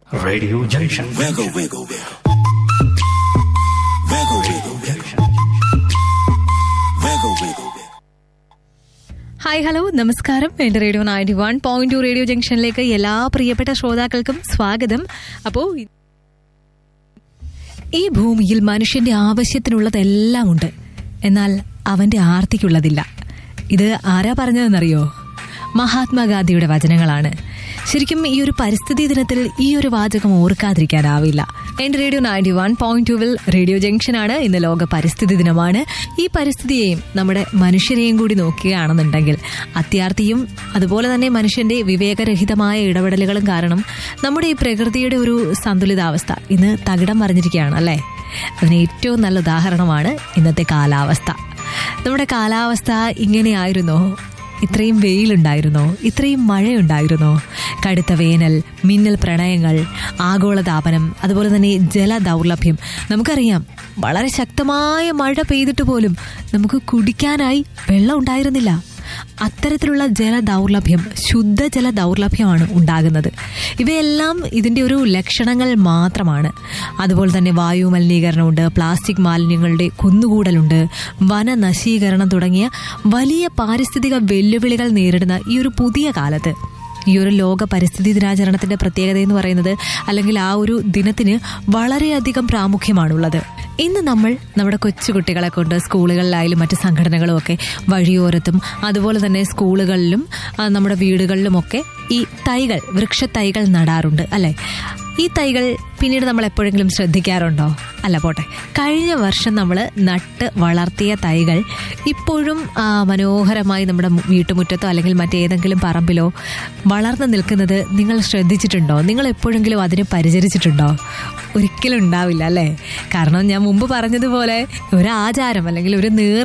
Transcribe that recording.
Radio Junction. Wiggle, wiggle, wiggle. Wiggle, wiggle, wiggle. Wiggle, wiggle, wiggle. Hi hello നമസ്കാരം എൻ്റെ radio ninety one point two radio ജംഗ്ഷനിലേക്ക് എല്ലാ പ്രിയപ്പെട്ട ശ്രോതാക്കൾക്കും സ്വാഗതം അപ്പോൾ ഈ ഭൂമിയിൽ മനുഷ്യന്റെ ആവശ്യത്തിനുള്ളതെല്ലാം ഉണ്ട് എന്നാൽ അവന്റെ ആർത്തിക്കുള്ളതില്ല ഇത് ആരാ പറഞ്ഞതെന്നറിയോ മഹാത്മാഗാന്ധിയുടെ വചനങ്ങളാണ് ശരിക്കും ഈ ഒരു പരിസ്ഥിതി ദിനത്തിൽ ഈ ഒരു വാചകം ഓർക്കാതിരിക്കാനാവില്ല എന്റെ റേഡിയോ നയൻറ്റി വൺ പോയിന്റ് ടുവിൽ റേഡിയോ ജംഗ്ഷനാണ് ഇന്ന് ലോക പരിസ്ഥിതി ദിനമാണ് ഈ പരിസ്ഥിതിയെയും നമ്മുടെ മനുഷ്യരെയും കൂടി നോക്കുകയാണെന്നുണ്ടെങ്കിൽ അത്യാർത്ഥിയും അതുപോലെ തന്നെ മനുഷ്യന്റെ വിവേകരഹിതമായ ഇടപെടലുകളും കാരണം നമ്മുടെ ഈ പ്രകൃതിയുടെ ഒരു സന്തുലിതാവസ്ഥ ഇന്ന് തകിടം മറിഞ്ഞിരിക്കുകയാണ് അല്ലേ അതിന് ഏറ്റവും നല്ല ഉദാഹരണമാണ് ഇന്നത്തെ കാലാവസ്ഥ നമ്മുടെ കാലാവസ്ഥ ഇങ്ങനെയായിരുന്നോ ഇത്രയും വെയിലുണ്ടായിരുന്നോ ഇത്രയും മഴയുണ്ടായിരുന്നോ കടുത്ത വേനൽ മിന്നൽ പ്രണയങ്ങൾ ആഗോളതാപനം അതുപോലെ തന്നെ ജലദൗർലഭ്യം നമുക്കറിയാം വളരെ ശക്തമായ മഴ പെയ്തിട്ട് പോലും നമുക്ക് കുടിക്കാനായി വെള്ളം ഉണ്ടായിരുന്നില്ല അത്തരത്തിലുള്ള ജലദൗർലഭ്യം ശുദ്ധജല ദൗർലഭ്യമാണ് ഉണ്ടാകുന്നത് ഇവയെല്ലാം ഇതിന്റെ ഒരു ലക്ഷണങ്ങൾ മാത്രമാണ് അതുപോലെ തന്നെ വായു മലിനീകരണമുണ്ട് പ്ലാസ്റ്റിക് മാലിന്യങ്ങളുടെ കുന്നുകൂടലുണ്ട് വനനശീകരണം തുടങ്ങിയ വലിയ പാരിസ്ഥിതിക വെല്ലുവിളികൾ നേരിടുന്ന ഈ ഒരു പുതിയ കാലത്ത് ഈ ഒരു ലോക പരിസ്ഥിതി ദിനാചരണത്തിന്റെ പ്രത്യേകത എന്ന് പറയുന്നത് അല്ലെങ്കിൽ ആ ഒരു ദിനത്തിന് വളരെയധികം പ്രാമുഖ്യമാണുള്ളത് ഇന്ന് നമ്മൾ നമ്മുടെ കൊച്ചുകുട്ടികളെ കൊണ്ട് സ്കൂളുകളിലായാലും മറ്റ് സംഘടനകളും ഒക്കെ വഴിയോരത്തും അതുപോലെ തന്നെ സ്കൂളുകളിലും ആ, നമ്മുടെ വീടുകളിലുമൊക്കെ ഈ തൈകൾ വൃക്ഷത്തൈകൾ നടാറുണ്ട് അല്ലെ ഈ തൈകൾ പിന്നീട് നമ്മൾ എപ്പോഴെങ്കിലും ശ്രദ്ധിക്കാറുണ്ടോ അല്ല പോട്ടെ കഴിഞ്ഞ വർഷം നമ്മൾ നട്ട് വളർത്തിയ തൈകൾ ഇപ്പോഴും ആ, മനോഹരമായി നമ്മുടെ മു- വീട്ടുമുറ്റത്തോ അല്ലെങ്കിൽ മറ്റേതെങ്കിലും പറമ്പിലോ വളർന്നു നിൽക്കുന്നത് നിങ്ങൾ ശ്രദ്ധിച്ചിട്ടുണ്ടോ നിങ്ങൾ എപ്പോഴെങ്കിലും അതിനെ പരിചരിച്ചിട്ടുണ്ടോ ഒരിക്കലും ഉണ്ടാവില്ല അല്ലേ കാരണം ഞാൻ മുമ്പ് പറഞ്ഞതുപോലെ ഒരു ആചാരം അല്ലെങ്കിൽ ഒരു നേർ